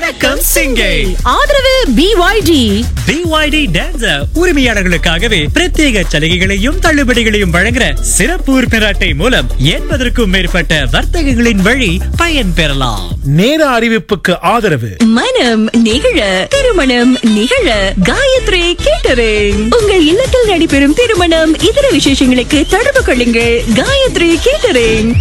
வணக்கம் சிங்கை ஆதரவு பிஒய்டி BYD டான்சர் உரிமையாளர்களுக்காகவே பிரத்யேக சலுகைகளையும் தள்ளுபடிகளையும் வழங்குற சிறப்பு உறுப்பினர் அட்டை மூலம் எண்பதற்கும் மேற்பட்ட வர்த்தகங்களின் வழி பயன் பெறலாம் நேர அறிவிப்புக்கு ஆதரவு மனம் நிகழ திருமணம் நிகழ காயத்ரி கேட்டரிங் உங்கள் இல்லத்தில் நடைபெறும் திருமணம் இதர விசேஷங்களுக்கு தொடர்பு கொள்ளுங்கள் காயத்ரி கேட்டரிங்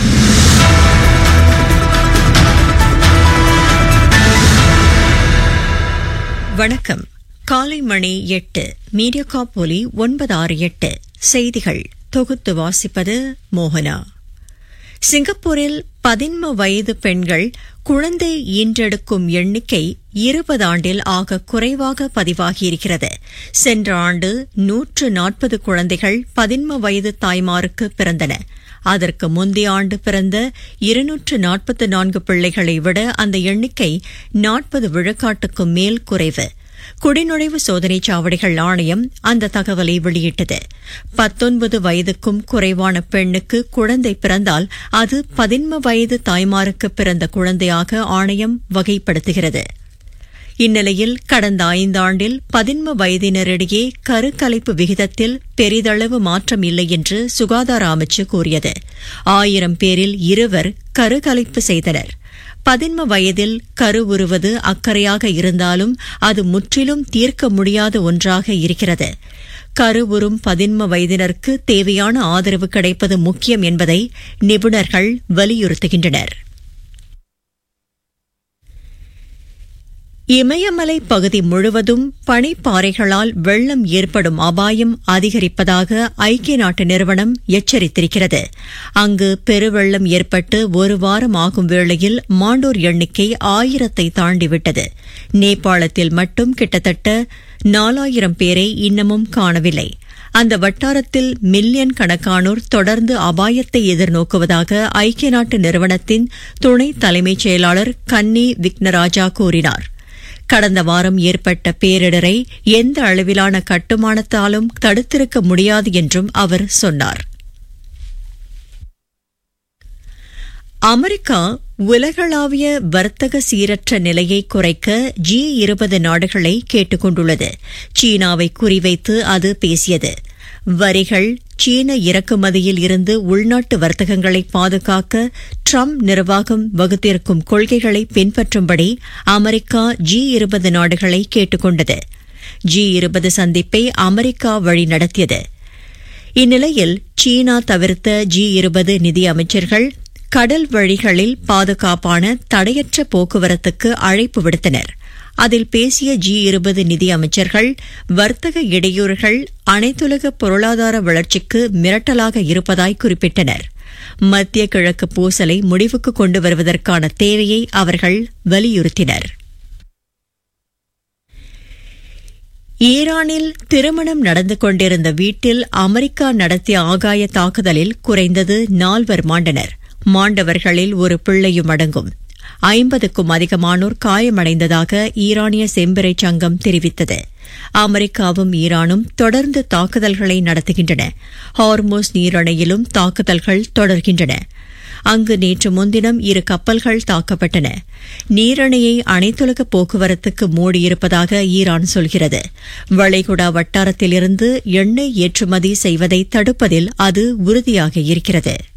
வணக்கம் காலை மணி எட்டு மீடியாகாப் ஒலி ஒன்பது ஆறு எட்டு செய்திகள் தொகுத்து வாசிப்பது மோகனா சிங்கப்பூரில் பதின்ம வயது பெண்கள் குழந்தை ஈன்றெடுக்கும் எண்ணிக்கை இருபது ஆண்டில் ஆக குறைவாக பதிவாகியிருக்கிறது சென்ற ஆண்டு நூற்று நாற்பது குழந்தைகள் பதின்ம வயது தாய்மாருக்கு பிறந்தன அதற்கு முந்தைய ஆண்டு பிறந்த இருநூற்று நாற்பத்தி நான்கு பிள்ளைகளை விட அந்த எண்ணிக்கை நாற்பது விழுக்காட்டுக்கும் மேல் குறைவு குடிநுழைவு சோதனைச் சாவடிகள் ஆணையம் அந்த தகவலை வெளியிட்டது பத்தொன்பது வயதுக்கும் குறைவான பெண்ணுக்கு குழந்தை பிறந்தால் அது பதின்ம வயது தாய்மாருக்கு பிறந்த குழந்தையாக ஆணையம் வகைப்படுத்துகிறது இந்நிலையில் கடந்த ஐந்தாண்டில் பதின்ம வயதினரிடையே கருக்கலைப்பு விகிதத்தில் பெரிதளவு மாற்றம் இல்லை என்று சுகாதார அமைச்சு கூறியது ஆயிரம் பேரில் இருவர் கருக்கலைப்பு செய்தனர் பதின்ம வயதில் கரு உருவது அக்கறையாக இருந்தாலும் அது முற்றிலும் தீர்க்க முடியாத ஒன்றாக இருக்கிறது கருவுறும் பதின்ம வயதினருக்கு தேவையான ஆதரவு கிடைப்பது முக்கியம் என்பதை நிபுணர்கள் வலியுறுத்துகின்றனர் இமயமலை பகுதி முழுவதும் பனிப்பாறைகளால் வெள்ளம் ஏற்படும் அபாயம் அதிகரிப்பதாக ஐக்கிய நாட்டு நிறுவனம் எச்சரித்திருக்கிறது அங்கு பெருவெள்ளம் ஏற்பட்டு ஒரு வாரம் ஆகும் வேளையில் மாண்டோர் எண்ணிக்கை ஆயிரத்தை தாண்டிவிட்டது நேபாளத்தில் மட்டும் கிட்டத்தட்ட நாலாயிரம் பேரை இன்னமும் காணவில்லை அந்த வட்டாரத்தில் மில்லியன் கணக்கானோர் தொடர்ந்து அபாயத்தை எதிர்நோக்குவதாக ஐக்கிய நாட்டு நிறுவனத்தின் துணை தலைமைச் செயலாளர் கன்னி விக்னராஜா கூறினார் கடந்த வாரம் ஏற்பட்ட பேரிடரை எந்த அளவிலான கட்டுமானத்தாலும் தடுத்திருக்க முடியாது என்றும் அவர் சொன்னார் அமெரிக்கா உலகளாவிய வர்த்தக சீரற்ற நிலையை குறைக்க ஜி இருபது நாடுகளை கேட்டுக் கொண்டுள்ளது சீனாவை குறிவைத்து அது பேசியது வரிகள் சீன இறக்குமதியில் இருந்து உள்நாட்டு வர்த்தகங்களை பாதுகாக்க ட்ரம்ப் நிர்வாகம் வகுத்திருக்கும் கொள்கைகளை பின்பற்றும்படி அமெரிக்கா ஜி இருபது நாடுகளை கேட்டுக் கொண்டது ஜி இருபது சந்திப்பை அமெரிக்கா வழிநடத்தியது இந்நிலையில் சீனா தவிர்த்த ஜி இருபது நிதி அமைச்சர்கள் கடல் வழிகளில் பாதுகாப்பான தடையற்ற போக்குவரத்துக்கு அழைப்பு விடுத்தனர் அதில் பேசிய ஜி இருபது நிதி அமைச்சர்கள் வர்த்தக இடையூறுகள் அனைத்துலக பொருளாதார வளர்ச்சிக்கு மிரட்டலாக இருப்பதாய் குறிப்பிட்டனர் மத்திய கிழக்கு பூசலை முடிவுக்கு கொண்டு வருவதற்கான தேவையை அவர்கள் வலியுறுத்தினர் ஈரானில் திருமணம் நடந்து கொண்டிருந்த வீட்டில் அமெரிக்கா நடத்திய ஆகாய தாக்குதலில் குறைந்தது நால்வர் மாண்டனர் மாண்டவர்களில் ஒரு பிள்ளையும் அடங்கும் ஐம்பதுக்கும் அதிகமானோர் காயமடைந்ததாக ஈரானிய செம்பிறை சங்கம் தெரிவித்தது அமெரிக்காவும் ஈரானும் தொடர்ந்து தாக்குதல்களை நடத்துகின்றன ஹார்மோஸ் நீரணையிலும் தாக்குதல்கள் தொடர்கின்றன அங்கு நேற்று முன்தினம் இரு கப்பல்கள் தாக்கப்பட்டன நீரணையை அனைத்துலக போக்குவரத்துக்கு மூடியிருப்பதாக ஈரான் சொல்கிறது வளைகுடா வட்டாரத்திலிருந்து எண்ணெய் ஏற்றுமதி செய்வதை தடுப்பதில் அது உறுதியாக இருக்கிறது